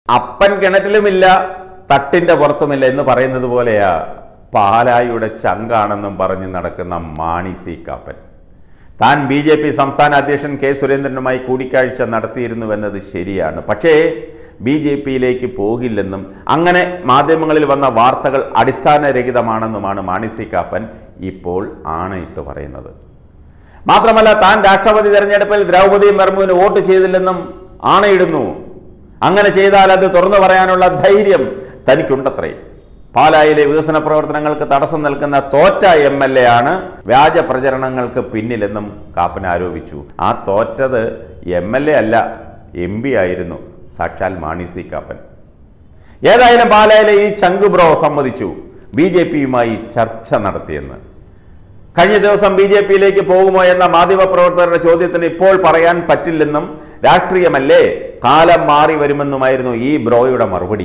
അപ്പൻ കിണറ്റിലുമില്ല തട്ടിന്റെ പുറത്തുമില്ല എന്ന് പറയുന്നത് പോലെയാ പാലായുടെ ചങ്കാണെന്നും പറഞ്ഞ് നടക്കുന്ന മാണി സി കാപ്പൻ താൻ ബി ജെ പി സംസ്ഥാന അധ്യക്ഷൻ കെ സുരേന്ദ്രനുമായി കൂടിക്കാഴ്ച നടത്തിയിരുന്നുവെന്നത് ശരിയാണ് പക്ഷേ ബി ജെ പിയിലേക്ക് പോകില്ലെന്നും അങ്ങനെ മാധ്യമങ്ങളിൽ വന്ന വാർത്തകൾ അടിസ്ഥാനരഹിതമാണെന്നുമാണ് മാണി സി കാപ്പൻ ഇപ്പോൾ ആണയിട്ട് പറയുന്നത് മാത്രമല്ല താൻ രാഷ്ട്രപതി തെരഞ്ഞെടുപ്പിൽ ദ്രൗപദി മുർമുവിന് വോട്ട് ചെയ്തില്ലെന്നും ആണയിടുന്നു അങ്ങനെ ചെയ്താൽ അത് തുറന്നു പറയാനുള്ള ധൈര്യം തനിക്കുണ്ടത്രേ പാലായിലെ വികസന പ്രവർത്തനങ്ങൾക്ക് തടസ്സം നിൽക്കുന്ന തോറ്റ എം എൽ എ ആണ് വ്യാജ പ്രചരണങ്ങൾക്ക് പിന്നിലെന്നും കാപ്പൻ ആരോപിച്ചു ആ തോറ്റത് എം എൽ എ അല്ല എം പി ആയിരുന്നു സാക്ഷാൽ മാണി സി കാപ്പൻ ഏതായാലും പാലായിലെ ഈ ചങ്ക് ബ്രോ സമ്മതിച്ചു ബി ജെ പിയുമായി ചർച്ച നടത്തിയെന്ന് കഴിഞ്ഞ ദിവസം ബി ജെ പിയിലേക്ക് പോകുമോ എന്ന മാധ്യമപ്രവർത്തകരുടെ ചോദ്യത്തിന് ഇപ്പോൾ പറയാൻ പറ്റില്ലെന്നും രാഷ്ട്രീയമല്ലേ കാലം മാറി വരുമെന്നുമായിരുന്നു ഈ ബ്രോയുടെ മറുപടി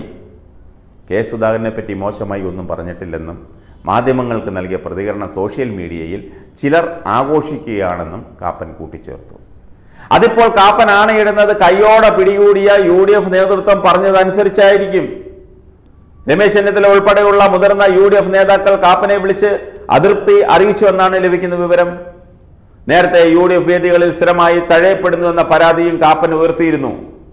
കെ സുധാകരനെ പറ്റി മോശമായി ഒന്നും പറഞ്ഞിട്ടില്ലെന്നും മാധ്യമങ്ങൾക്ക് നൽകിയ പ്രതികരണം സോഷ്യൽ മീഡിയയിൽ ചിലർ ആഘോഷിക്കുകയാണെന്നും കാപ്പൻ കൂട്ടിച്ചേർത്തു അതിപ്പോൾ കാപ്പൻ ആണയിടുന്നത് കയ്യോടെ പിടികൂടിയ യു ഡി എഫ് നേതൃത്വം പറഞ്ഞതനുസരിച്ചായിരിക്കും രമേശ് ചെന്നിത്തല ഉൾപ്പെടെയുള്ള മുതിർന്ന യു ഡി എഫ് നേതാക്കൾ കാപ്പനെ വിളിച്ച് അതൃപ്തി അറിയിച്ചു എന്നാണ് ലഭിക്കുന്ന വിവരം നേരത്തെ യു ഡി എഫ് വേദികളിൽ സ്ഥിരമായി തഴയപ്പെടുന്നു എന്ന പരാതിയും കാപ്പൻ ഉയർത്തിയിരുന്നു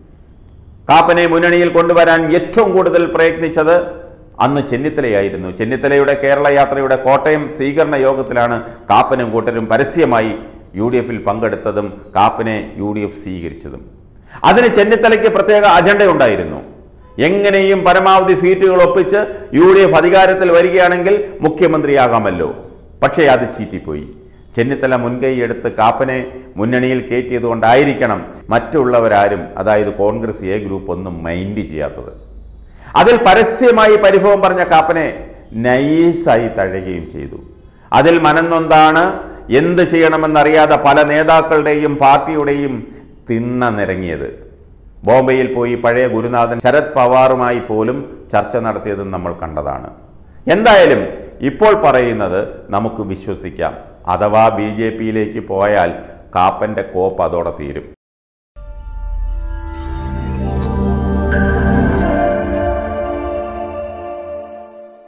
കാപ്പനെ മുന്നണിയിൽ കൊണ്ടുവരാൻ ഏറ്റവും കൂടുതൽ പ്രയത്നിച്ചത് അന്ന് ചെന്നിത്തലയായിരുന്നു ചെന്നിത്തലയുടെ കേരള യാത്രയുടെ കോട്ടയം സ്വീകരണ യോഗത്തിലാണ് കാപ്പനും കൂട്ടരും പരസ്യമായി യു ഡി എഫിൽ പങ്കെടുത്തതും കാപ്പനെ യു ഡി എഫ് സ്വീകരിച്ചതും അതിന് ചെന്നിത്തലയ്ക്ക് പ്രത്യേക അജണ്ടയുണ്ടായിരുന്നു എങ്ങനെയും പരമാവധി സീറ്റുകൾ ഒപ്പിച്ച് യു ഡി എഫ് അധികാരത്തിൽ വരികയാണെങ്കിൽ മുഖ്യമന്ത്രിയാകാമല്ലോ പക്ഷേ അത് ചീറ്റിപ്പോയി ചെന്നിത്തല മുൻകൈയെടുത്ത് കാപ്പനെ മുന്നണിയിൽ കയറ്റിയതുകൊണ്ടായിരിക്കണം മറ്റുള്ളവരാരും അതായത് കോൺഗ്രസ് എ ഗ്രൂപ്പ് ഒന്നും മൈൻഡ് ചെയ്യാത്തത് അതിൽ പരസ്യമായി പരിഭവം പറഞ്ഞ കാപ്പനെ നൈസായി തഴയുകയും ചെയ്തു അതിൽ മനന്നൊന്താണ് എന്ത് ചെയ്യണമെന്നറിയാതെ പല നേതാക്കളുടെയും പാർട്ടിയുടെയും തിണ്ണ നിരങ്ങിയത് ബോംബെയിൽ പോയി പഴയ ഗുരുനാഥൻ ശരത് പവാറുമായി പോലും ചർച്ച നടത്തിയതും നമ്മൾ കണ്ടതാണ് എന്തായാലും ഇപ്പോൾ പറയുന്നത് നമുക്ക് വിശ്വസിക്കാം അഥവാ ബി ജെ പിയിലേക്ക് പോയാൽ കാപ്പൻ്റെ കോപ്പ് അതോടെ തീരും